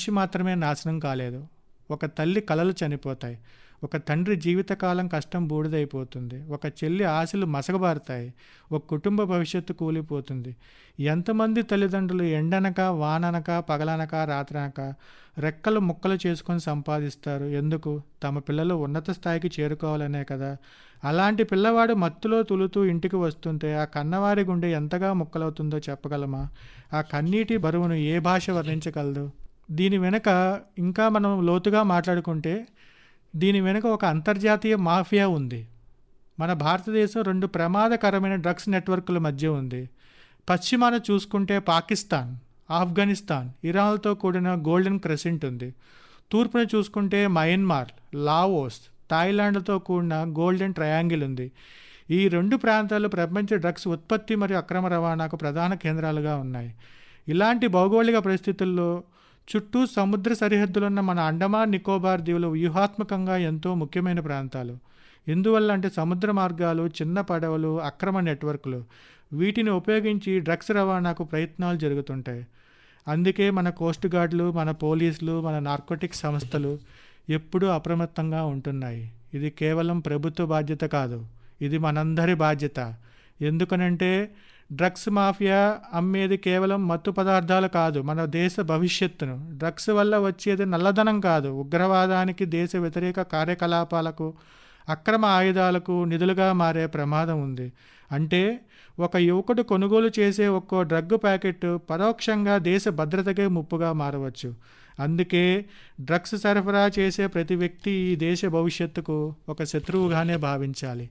మనిషి మాత్రమే నాశనం కాలేదు ఒక తల్లి కలలు చనిపోతాయి ఒక తండ్రి జీవితకాలం కష్టం బూడిదైపోతుంది ఒక చెల్లి ఆశలు మసగబారుతాయి ఒక కుటుంబ భవిష్యత్తు కూలిపోతుంది ఎంతమంది తల్లిదండ్రులు ఎండనక వాననక పగలనక రాత్రనక రెక్కలు ముక్కలు చేసుకొని సంపాదిస్తారు ఎందుకు తమ పిల్లలు ఉన్నత స్థాయికి చేరుకోవాలనే కదా అలాంటి పిల్లవాడు మత్తులో తులుతూ ఇంటికి వస్తుంటే ఆ కన్నవారి గుండె ఎంతగా ముక్కలవుతుందో చెప్పగలమా ఆ కన్నీటి బరువును ఏ భాష వర్ణించగలదు దీని వెనుక ఇంకా మనం లోతుగా మాట్లాడుకుంటే దీని వెనుక ఒక అంతర్జాతీయ మాఫియా ఉంది మన భారతదేశం రెండు ప్రమాదకరమైన డ్రగ్స్ నెట్వర్క్ల మధ్య ఉంది పశ్చిమాన చూసుకుంటే పాకిస్తాన్ ఆఫ్ఘనిస్తాన్ ఇరాన్లతో కూడిన గోల్డెన్ క్రెసెంట్ ఉంది తూర్పున చూసుకుంటే మయన్మార్ లావోస్ థాయిలాండ్తో కూడిన గోల్డెన్ ట్రయాంగిల్ ఉంది ఈ రెండు ప్రాంతాలు ప్రపంచ డ్రగ్స్ ఉత్పత్తి మరియు అక్రమ రవాణాకు ప్రధాన కేంద్రాలుగా ఉన్నాయి ఇలాంటి భౌగోళిక పరిస్థితుల్లో చుట్టూ సముద్ర సరిహద్దులున్న మన అండమాన్ నికోబార్ దీవులు వ్యూహాత్మకంగా ఎంతో ముఖ్యమైన ప్రాంతాలు ఎందువల్ల అంటే సముద్ర మార్గాలు చిన్న పడవలు అక్రమ నెట్వర్క్లు వీటిని ఉపయోగించి డ్రగ్స్ రవాణాకు ప్రయత్నాలు జరుగుతుంటాయి అందుకే మన కోస్ట్ గార్డులు మన పోలీసులు మన నార్కోటిక్ సంస్థలు ఎప్పుడూ అప్రమత్తంగా ఉంటున్నాయి ఇది కేవలం ప్రభుత్వ బాధ్యత కాదు ఇది మనందరి బాధ్యత ఎందుకనంటే డ్రగ్స్ మాఫియా అమ్మేది కేవలం మత్తు పదార్థాలు కాదు మన దేశ భవిష్యత్తును డ్రగ్స్ వల్ల వచ్చేది నల్లధనం కాదు ఉగ్రవాదానికి దేశ వ్యతిరేక కార్యకలాపాలకు అక్రమ ఆయుధాలకు నిధులుగా మారే ప్రమాదం ఉంది అంటే ఒక యువకుడు కొనుగోలు చేసే ఒక్కో డ్రగ్ ప్యాకెట్ పరోక్షంగా దేశ భద్రతకే ముప్పుగా మారవచ్చు అందుకే డ్రగ్స్ సరఫరా చేసే ప్రతి వ్యక్తి ఈ దేశ భవిష్యత్తుకు ఒక శత్రువుగానే భావించాలి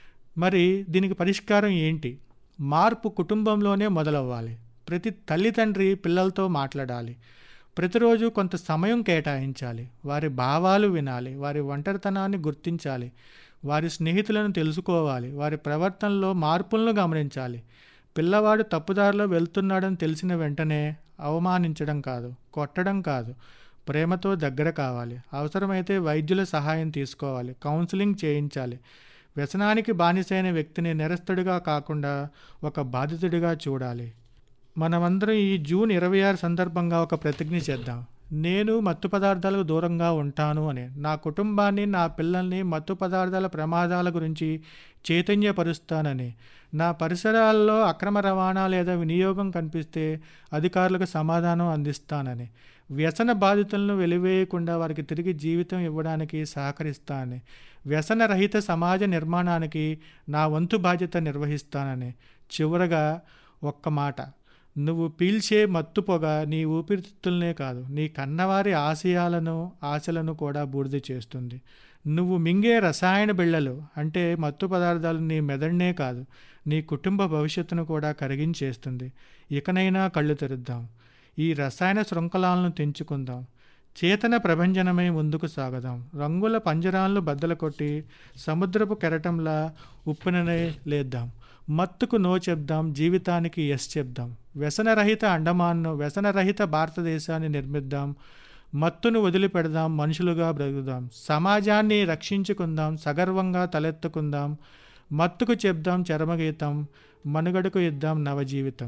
మరి దీనికి పరిష్కారం ఏంటి మార్పు కుటుంబంలోనే మొదలవ్వాలి ప్రతి తల్లిదండ్రి పిల్లలతో మాట్లాడాలి ప్రతిరోజు కొంత సమయం కేటాయించాలి వారి భావాలు వినాలి వారి ఒంటరితనాన్ని గుర్తించాలి వారి స్నేహితులను తెలుసుకోవాలి వారి ప్రవర్తనలో మార్పులను గమనించాలి పిల్లవాడు తప్పుదారిలో వెళ్తున్నాడని తెలిసిన వెంటనే అవమానించడం కాదు కొట్టడం కాదు ప్రేమతో దగ్గర కావాలి అవసరమైతే వైద్యుల సహాయం తీసుకోవాలి కౌన్సిలింగ్ చేయించాలి వ్యసనానికి బానిసైన వ్యక్తిని నిరస్తుడిగా కాకుండా ఒక బాధితుడిగా చూడాలి మనమందరం ఈ జూన్ ఇరవై ఆరు సందర్భంగా ఒక ప్రతిజ్ఞ చేద్దాం నేను మత్తు పదార్థాలకు దూరంగా ఉంటాను అని నా కుటుంబాన్ని నా పిల్లల్ని మత్తు పదార్థాల ప్రమాదాల గురించి చైతన్యపరుస్తానని నా పరిసరాల్లో అక్రమ రవాణా లేదా వినియోగం కనిపిస్తే అధికారులకు సమాధానం అందిస్తానని వ్యసన బాధితులను వెలివేయకుండా వారికి తిరిగి జీవితం ఇవ్వడానికి సహకరిస్తానని వ్యసన రహిత సమాజ నిర్మాణానికి నా వంతు బాధ్యత నిర్వహిస్తానని చివరగా ఒక్క మాట నువ్వు పీల్చే మత్తు పొగ నీ ఊపిరితిత్తులనే కాదు నీ కన్నవారి ఆశయాలను ఆశలను కూడా బూడిద చేస్తుంది నువ్వు మింగే రసాయన బిళ్ళలు అంటే మత్తు పదార్థాలు నీ మెదడునే కాదు నీ కుటుంబ భవిష్యత్తును కూడా కరిగించేస్తుంది ఇకనైనా కళ్ళు తెరుద్దాం ఈ రసాయన శృంఖలాలను తెంచుకుందాం చేతన ప్రభంజనమై ముందుకు సాగదాం రంగుల పంజరాలను బద్దలు కొట్టి సముద్రపు కెరటంలా ఉప్పుననే లేద్దాం మత్తుకు నో చెప్దాం జీవితానికి ఎస్ చెప్దాం వ్యసనరహిత అండమాన్ను వ్యసనరహిత భారతదేశాన్ని నిర్మిద్దాం మత్తును వదిలిపెడదాం మనుషులుగా బ్రతుకుదాం సమాజాన్ని రక్షించుకుందాం సగర్వంగా తలెత్తుకుందాం మత్తుకు చెప్దాం చరమగీతం మనుగడకు ఇద్దాం నవజీవితం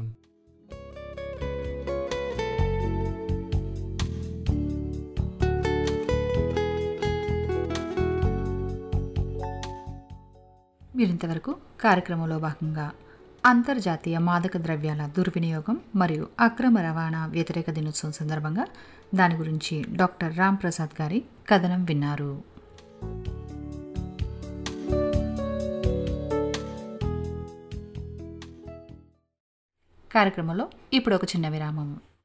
మీరింతవరకు కార్యక్రమంలో భాగంగా అంతర్జాతీయ మాదక ద్రవ్యాల దుర్వినియోగం మరియు అక్రమ రవాణా వ్యతిరేక దినోత్సవం సందర్భంగా దాని గురించి డాక్టర్ రామ్ ప్రసాద్ గారి కథనం విన్నారు కార్యక్రమంలో ఇప్పుడు ఒక చిన్న విరామం